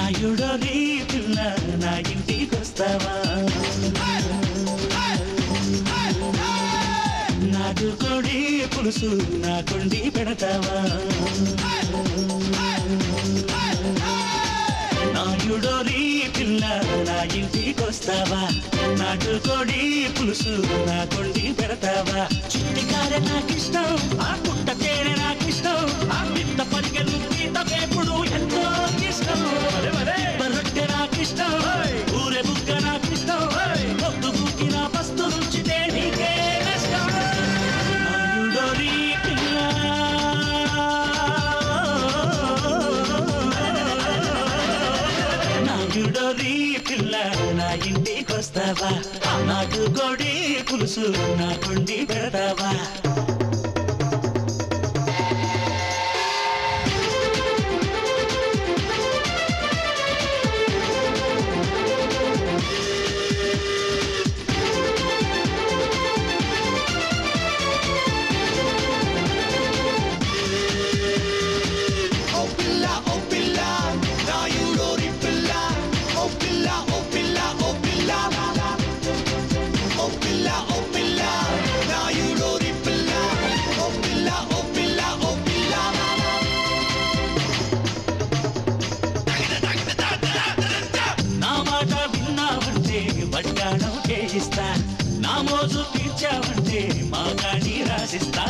నాయుడో నీ పిల్ల నా ఇంటికొస్తావా నాటు కోడి పులుసు నా కొండి పెడతావా నాయుడో నీ పిల్ల నా ఇంటికొస్తావా నాటు కోడి పులుసు నా కొండి పెడతావా చిట్టి కారె నాకిష్టం ఆ పుట్ట తేనె నాకిష్టం ఆ పిత్త పరిగెలు పీత వేపుడు ఎంతో ఇష్టం రొట్టె నాకిష్టం ఊరె బుగ్గ నాకిష్టం పొద్దు బుక్కిన పస్తు రుచితే నీకే నష్టం నాయుడో నీ పిల్ల నాయుడో నీ పిల్ల నా ఇంటికొస్తావా నాకు గోడి పులుసు నా కొండి పెడతావా Oh pilla, oh pilla, now you know the pilla. Oh pilla, oh pilla, oh pilla. Oh pilla, oh pilla, now you know the pilla. Oh pilla, oh pilla, oh pilla. నా మాట విన్నావంటే వడ్డాణం చేయిస్తా నా మోజు తీర్చావంటే మా గాడి రాసిస్తా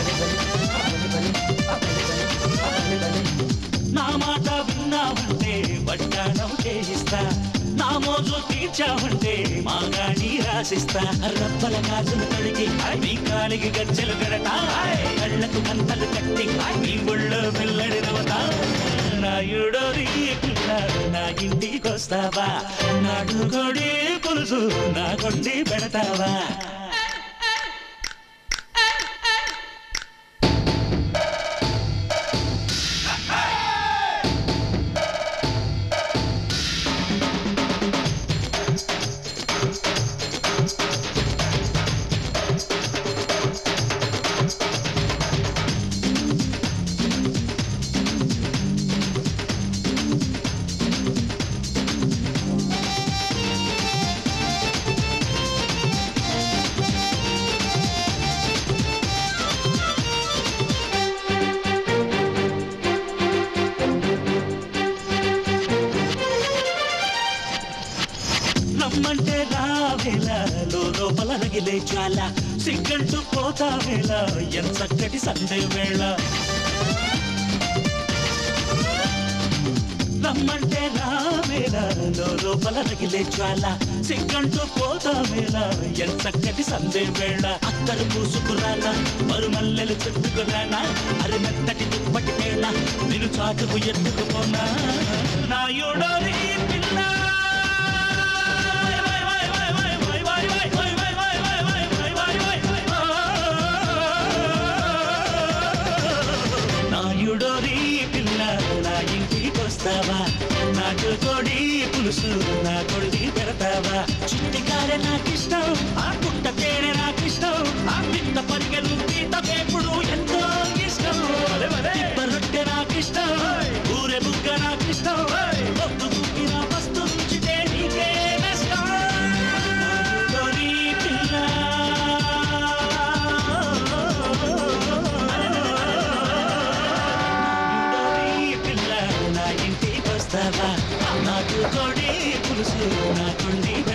నా మాట విన్నావంటే వడ్డాణం చేయిస్తా నా మోజు తీర్చావంటే మా గాడి రాసిస్తా రబ్బల గాజులు కడిగి నీ కాలికి గజ్జలు కడతా కళ్ళకు కంతలు కట్టి నీ ఒళ్ళో పిల్లడి నవ్వుతా నాయుడో నీ పిల్ల నా ఇంటికొస్తావా నాడు కొడి పులుసు నా కొండి పెడతావా రమ్మంటే రావేళ లోపల రగిలే జ్వాల సిగ్గంటూ పోతావేళ ఎంత చక్కటి సందే వేళ రమ్మంటే రావేళ లోపల రగిలే జ్వాల సిగ్గంటూ పోతావేళ ఎంత చక్కటి సందే వేళ అత్తరు పూసుకురానా మరుమల్లెలు చెట్టుకురానా అరి మెత్తటి దుప్పటి వేళ నేను చాటుకు ఎత్తుకుపోనా నాయుడో నీ పిల్ల నాయుడో నీ పిల్ల నా ఇంటికొస్తావా నాకు కోడి పులుసు నా కొడి పెడతావా చిట్టి కారె నాకిష్టం ఆ పుట్ట తేనె నాకిష్టం ఆ పిత్త పరిగెలు పీత వేపుడు ఎంతో ఇష్టం తిప్ప రొట్టె నాకిష్టం ఊరె బుగ్గ నాకిష్టం పొద్దు బుక్కిన వస్తు రుచితే నీకే నష్టం నాయుడో నీ పిల్ల నా ఇంటికి వస్తావా నాకు కొడి పులుసు నా కొండి